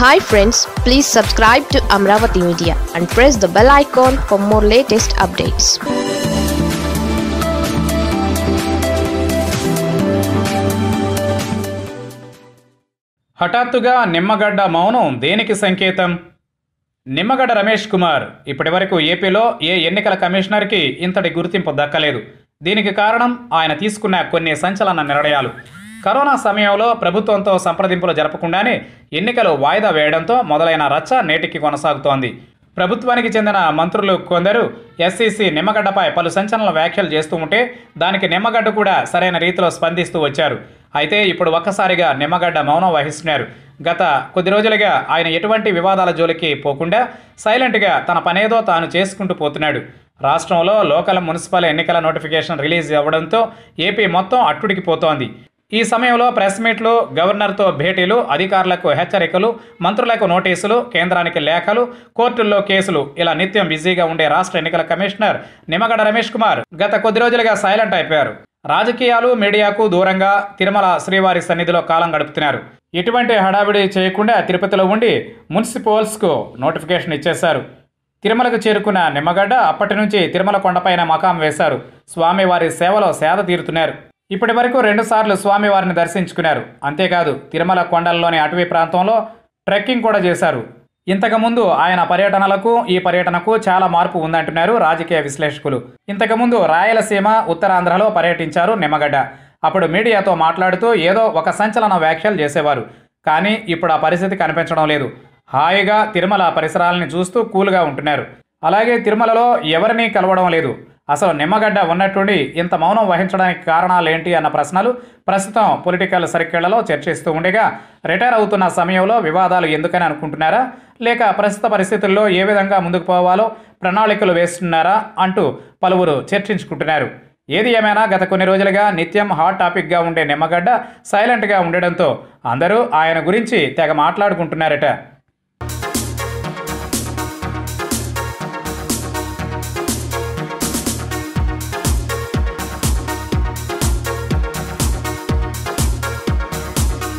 hi friends please subscribe to Amaravati media and press the bell icon for more latest updates హఠాత్తుగా నిమ్మగడ్డ మౌనం దేనికి సంకేతం నిమ్మగడ్డ రమేష్ కుమార్ ఇప్పటివరకు ఏపీలో ఏ ఎన్నికల కమిషనర్కి ఇంతటి గుర్తింపు దక్కలేదు దీనికి కారణం ఆయన తీసుకున్న కొన్ని సంచలన నిర్ణయాలు కరోనా సమయంలో ప్రభుత్వంతో సంప్రదింపులు జరపకుండానే ఎన్నికలు వాయిదా వేయడంతో మొదలైన రచ్చ నేటికి కొనసాగుతోంది ప్రభుత్వానికి చెందిన మంత్రులు కొందరు ఎస్సీసీ నిమ్మగడ్డపై పలు సంచలన వ్యాఖ్యలు చేస్తూ ఉంటే దానికి నిమ్మగడ్డ కూడా సరైన రీతిలో స్పందిస్తూ వచ్చారు అయితే ఇప్పుడు ఒక్కసారిగా నిమ్మగడ్డ మౌనం వహిస్తున్నారు గత కొద్ది రోజులుగా ఆయన ఎటువంటి వివాదాల జోలికి పోకుండా సైలెంట్గా తన పనేదో తాను చేసుకుంటూ పోతున్నాడు రాష్ట్రంలో లోకల్ మున్సిపల్ ఎన్నికల నోటిఫికేషన్ రిలీజ్ అవ్వడంతో ఏపీ మొత్తం అట్టుడికి పోతోంది ఈ సమయంలో ప్రెస్ మీట్లు గవర్నర్తో భేటీలు అధికారులకు హెచ్చరికలు మంత్రులకు నోటీసులు కేంద్రానికి లేఖలు కోర్టుల్లో కేసులు ఇలా నిత్యం బిజీగా ఉండే రాష్ట్ర ఎన్నికల కమిషనర్ నిమ్మగడ్డ రమేష్ కుమార్ గత కొద్ది రోజులుగా సైలెంట్ అయిపోయారు రాజకీయాలు మీడియాకు దూరంగా తిరుమల శ్రీవారి సన్నిధిలో కాలం గడుపుతున్నారు ఎటువంటి హడావిడి చేయకుండా తిరుపతిలో ఉండి మున్సిపల్స్కు నోటిఫికేషన్ ఇచ్చేశారు తిరుమలకు చేరుకున్న నిమ్మగడ్డ అప్పటి నుంచి తిరుమల కొండపైన మకాం వేశారు స్వామివారి సేవలో సేద తీరుతున్నారు ఇప్పటి వరకు రెండుసార్లు స్వామివారిని దర్శించుకున్నారు అంతేకాదు తిరుమల కొండల్లోని అటవీ ప్రాంతంలో ట్రెక్కింగ్ కూడా చేశారు ఇంతకుముందు ఆయన పర్యటనలకు ఈ పర్యటనకు చాలా మార్పు ఉందంటున్నారు రాజకీయ విశ్లేషకులు ఇంతకుముందు రాయలసీమ ఉత్తరాంధ్రలో పర్యటించారు నిమ్మగడ్డ అప్పుడు మీడియాతో మాట్లాడుతూ ఏదో ఒక సంచలన వ్యాఖ్యలు చేసేవారు కానీ ఇప్పుడు ఆ పరిస్థితి కనిపించడం లేదు హాయిగా తిరుమల పరిసరాలని చూస్తూ కూల్గా ఉంటున్నారు అలాగే తిరుమలలో ఎవరినీ కలవడం లేదు అసలు నిమ్మగడ్డ ఉన్నట్టుండి ఇంత మౌనం వహించడానికి కారణాలు ఏంటి అన్న ప్రశ్నలు ప్రస్తుతం పొలిటికల్ సర్కిళ్లలో చర్చిస్తూ ఉండగా రిటైర్ అవుతున్న సమయంలో వివాదాలు ఎందుకని అనుకుంటున్నారా లేక ప్రస్తుత పరిస్థితుల్లో ఏ విధంగా ముందుకు పోవాలో ప్రణాళికలు వేస్తున్నారా అంటూ పలువురు చర్చించుకుంటున్నారు ఏది ఏమైనా గత కొన్ని రోజులుగా నిత్యం హాట్ టాపిక్గా ఉండే నిమ్మగడ్డ సైలెంట్గా ఉండడంతో అందరూ ఆయన గురించి తెగ మాట్లాడుకుంటున్నారట